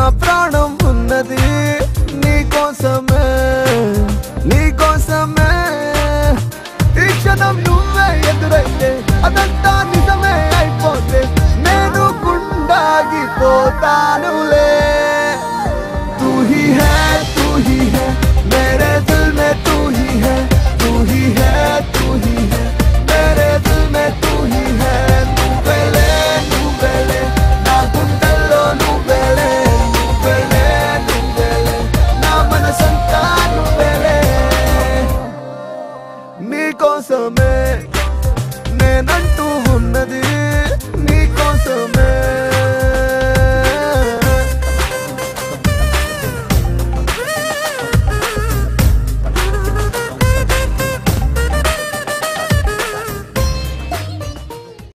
ప్రాణం ఉన్నది నీకోసమే నీకోసమే ఈ క్షణం నువ్వే ఎదురైతే అదంతా నిజమే అయిపోతే నేను గుండాగిపోతానులే तू ही है तू ही है मेरे दिल में तू ही है तू ही है तू ही है मेरे दिल में तू ही है నువ్వెలే నువ్వెలే నా గుండెల్లో నువ్వెలే నువ్వెలే నువ్వెలే నా మనసంతా నువ్వెలే నీకోసమే నేనంటూ ఉన్నది నీకోసమే